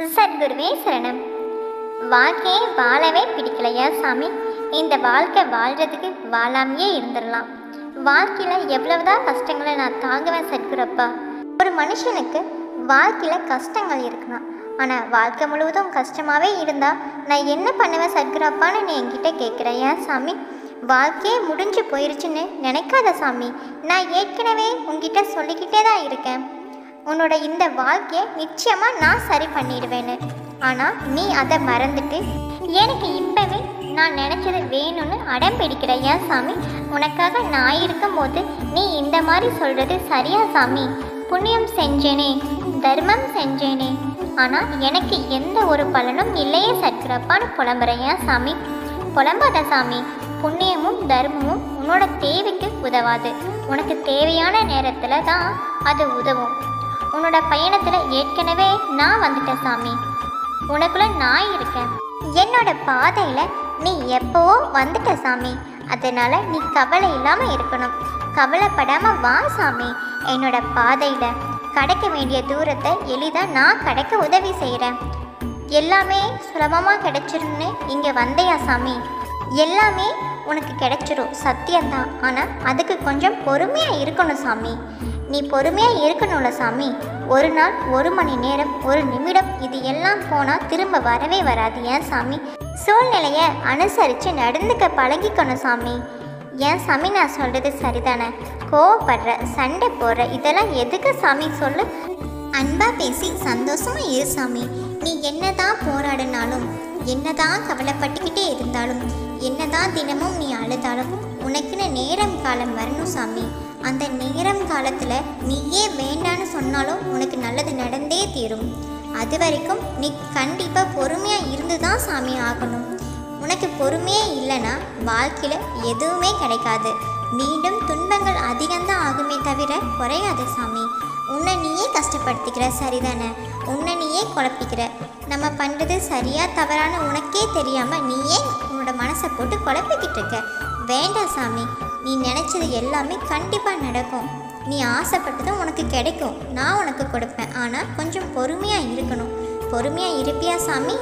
சத்குருவே சரணம் வாழ்க்கையை வாழவே பிடிக்கலையா சாமி இந்த வாழ்க்கை வாழ்றதுக்கு வாழாமையே இருந்துடலாம் வாழ்க்கையில் எவ்வளவுதான் கஷ்டங்களை நான் தாங்குவேன் சத்குரப்பா ஒரு மனுஷனுக்கு வாழ்க்கையில் கஷ்டங்கள் இருக்கலாம் ஆனால் வாழ்க்கை முழுவதும் கஷ்டமாகவே இருந்தால் நான் என்ன பண்ணுவேன் சத்குரப்பான்னு நீ என்கிட்ட கேட்குறேன் ஏன் சாமி வாழ்க்கையே முடிஞ்சு போயிருச்சுன்னு நினைக்காத சாமி நான் ஏற்கனவே உங்ககிட்ட சொல்லிக்கிட்டே தான் இருக்கேன் உன்னோட இந்த வாழ்க்கையை நிச்சயமா நான் சரி பண்ணிடுவேன்னு ஆனா நீ அதை மறந்துட்டு எனக்கு இப்பவே நான் நினைச்சது வேணும்னு அடம் பிடிக்கிற ஏன் சாமி உனக்காக நான் இருக்கும்போது நீ இந்த மாதிரி சொல்றது சரியா சாமி புண்ணியம் செஞ்சேனே தர்மம் செஞ்சேனே ஆனா எனக்கு எந்த ஒரு பலனும் இல்லையே சற்கிறப்பான்னு புலம்புறேன் ஏன் சாமி புலம்பாத சாமி புண்ணியமும் தர்மமும் உன்னோட தேவைக்கு உதவாது உனக்கு தேவையான நேரத்தில் தான் அது உதவும் உன்னோட பயணத்தில் ஏற்கனவே நான் வந்துட்டேன் சாமி உனக்குள்ள நான் இருக்கேன் என்னோட பாதையில் நீ எப்போவோ வந்துட்ட சாமி அதனால நீ கவலை இல்லாமல் இருக்கணும் கவலைப்படாமல் வா சாமி என்னோட பாதையில் கடக்க வேண்டிய தூரத்தை எளிதாக நான் கடக்க உதவி செய்கிறேன் எல்லாமே சுலபமாக கிடைச்சிரும்னு இங்கே வந்தையா சாமி எல்லாமே உனக்கு கிடைச்சிரும் சத்தியம்தான் ஆனால் அதுக்கு கொஞ்சம் பொறுமையாக இருக்கணும் சாமி நீ பொறுமையாக இருக்கணும்ல சாமி ஒரு நாள் ஒரு மணி நேரம் ஒரு நிமிடம் இது எல்லாம் போனால் திரும்ப வரவே வராது ஏன் சாமி சூழ்நிலையை அனுசரித்து நடந்துக்க பழகிக்கணும் சாமி ஏன் சாமி நான் சொல்கிறது சரிதானே கோவப்படுற சண்டை போடுற இதெல்லாம் எதுக்கு சாமி சொல்லு அன்பா பேசி சந்தோஷமா இரு சாமி நீ என்னதான் போராடினாலும் என்னதான் கவலைப்பட்டுக்கிட்டே இருந்தாலும் என்னதான் தினமும் நீ அழுதாலும் உனக்குன்னு நேரம் காலம் வரணும் சாமி அந்த நேரம் காலத்தில் நீயே வேண்டான்னு சொன்னாலும் உனக்கு நல்லது நடந்தே தீரும் அது வரைக்கும் நீ கண்டிப்பாக பொறுமையாக இருந்து தான் சாமி ஆகணும் உனக்கு பொறுமையே இல்லைன்னா வாழ்க்கையில் எதுவுமே கிடைக்காது மீண்டும் துன்பங்கள் அதிகம்தான் ஆகுமே தவிர குறையாது சாமி உன்னை நீயே கஷ்டப்படுத்திக்கிற சரிதானே உன்னை நீயே குழப்பிக்கிற நம்ம பண்ணுறது சரியா தவறான உனக்கே தெரியாமல் நீயே உன்னோட மனசை போட்டு குழப்பிக்கிட்டு இருக்க வேண்டாம் சாமி நீ நினச்சது எல்லாமே கண்டிப்பாக நடக்கும் நீ ஆசைப்பட்டதும் உனக்கு கிடைக்கும் நான் உனக்கு கொடுப்பேன் ஆனால் கொஞ்சம் பொறுமையாக இருக்கணும் பொறுமையாக இருப்பியா சாமி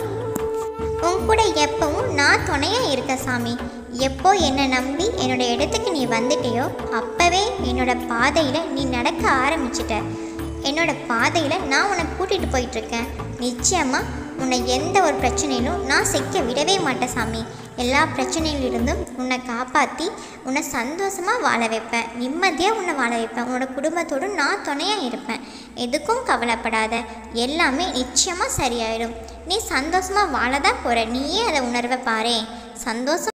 உன் கூட எப்பவும் நான் துணையாக இருக்க சாமி எப்போ என்னை நம்பி என்னோட இடத்துக்கு நீ வந்துட்டியோ அப்போவே என்னோட பாதையில் நீ நடக்க ஆரம்பிச்சிட்ட என்னோட பாதையில் நான் உன்னை கூட்டிகிட்டு போயிட்டுருக்கேன் நிச்சயமாக உன்னை எந்த ஒரு பிரச்சனையிலும் நான் சிக்க விடவே மாட்டேன் சாமி எல்லா பிரச்சனையிலிருந்தும் உன்னை காப்பாற்றி உன்னை சந்தோஷமாக வாழ வைப்பேன் நிம்மதியாக உன்னை வாழ வைப்பேன் உன்னோட குடும்பத்தோடு நான் துணையாக இருப்பேன் எதுக்கும் கவலைப்படாத எல்லாமே நிச்சயமாக சரியாயிடும் நீ சந்தோஷமாக வாழ தான் போகிற நீயே அதை உணர்வை பாரேன் சந்தோஷம்